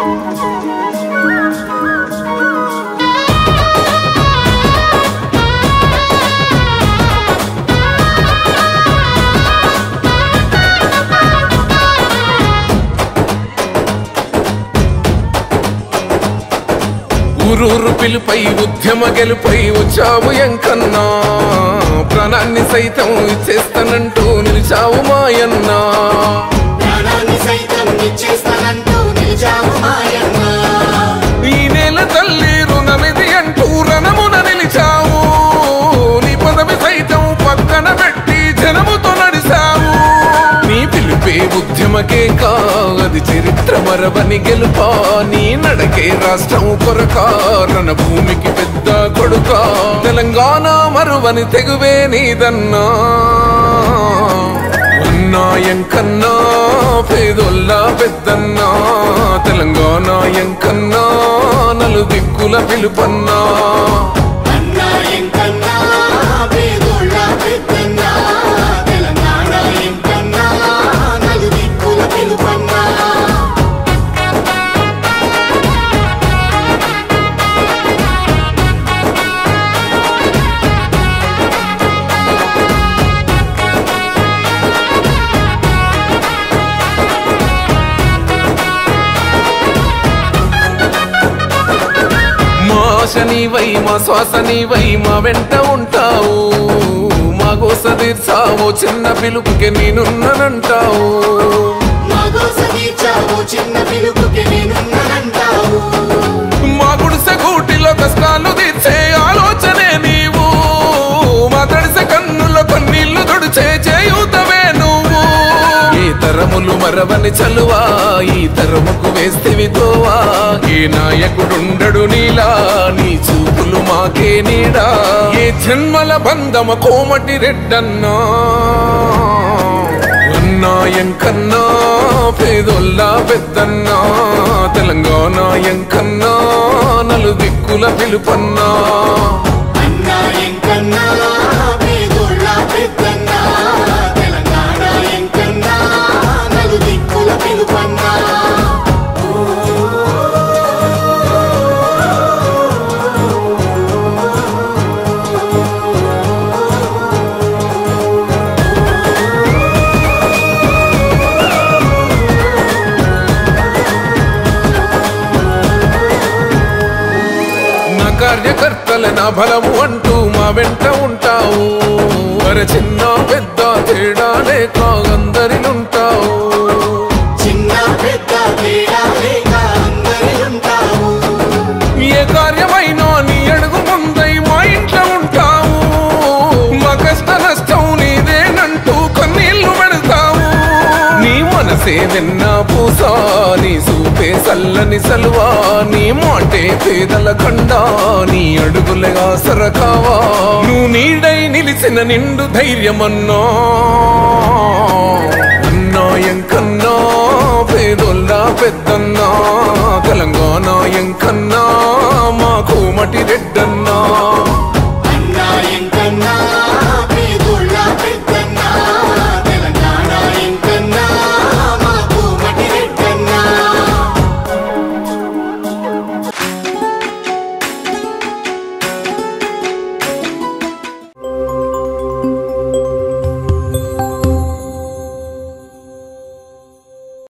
ఊరూరు పిలుపై ఉద్యమ గెలుపై వచ్చావు ఎంకన్నా ప్రాణాన్ని సైతం ఇచ్చేస్తానంటూ నిలిచావు మాయన్నా ప్రాణాన్ని సైతం ఇచ్చేస్తానంటూ నిలిచావు మాయన్న ఈ నేల తల్లి రుణమిది అంటూ రణమున నిలిచావు నీ పదవి సైతం పక్కన పెట్టి జనముతో నడిచావు నీ పిలుపే ఉద్యమకే కాది చరిత్ర మరవని గెలుపా నీ నడకే రాష్ట్రం కొరక రణ భూమికి పెద్ద కొడుక తెలంగాణ మరువని తెగువే నీదన్నా అన్నాయం కన్నా పేదోళ్ళ పెద్దన్నా తెలంగాణ ఎంకన్నా నలు దిక్కుల పిలుపన్నా అన్నా ఎంకన్నా పేదోళ్ళ పెద్దన్నా తెలంగాణ ఎంకన్నా నలు దిక్కుల పిలుపన్నా మా శనివై మా శ్వాసనివై మా వెంట ఉంటావు మా గోస తీర్చావు చిన్న పిలుపుకి నేనున్నానంటావు మా గోస తీర్చావు చిన్న పిలుపుకి నేనున్నానంటావు మా గుడిసె గూటిలో కష్టాలు తీర్చే ఆలోచనే నీవు మా తడిసె కన్నులో కన్నీళ్లు తుడిచే చేయూతవే నువ్వు ఈ తరములు మరవని చలువా ఈ తరముకు వేస్తేవి తోవా ఏ నాయకుడుండడు నీలా నీ చూపులు మాకే నీడా ఏ జన్మల బంధమ కోమటి రెడ్డన్నా అన్నాయం కన్నా పేదోళ్ళ పెద్దన్నా తెలంగాణ ఎంకన్నా నలు దిక్కుల పిలుపన్నా అన్నా ఎంకన్నా పేదోళ్ళ పెద్దన్నా తెలంగాణ ఎంకన్నా నలు దిక్కుల పిలుపన్నా నా కార్యకర్తల నా బలము అంటూ మా వెంట ఉంటావు మరి చిన్న పెద్ద తేడా లేక అందరిలుంటావు చిన్న పెద్ద తేడా లేక అందరి ఉంటావు ఏ కార్యమైనా నీ అడుగు ముందై మా ఇంట్లో ఉంటావు మా కష్ట నష్టం నీదేనంటూ కన్నీళ్లు పెడతావు నీ మనసే వెన్న పూసా నీ సూపే సల్లని సలువా నీ మాటే పేదల కండా నీ అడుగులగా సరకావా నువ్వు నీడై నిలిచిన నిండు ధైర్యమన్నా అన్నాయం కన్నా పేదోళ్ళ పెద్దన్నా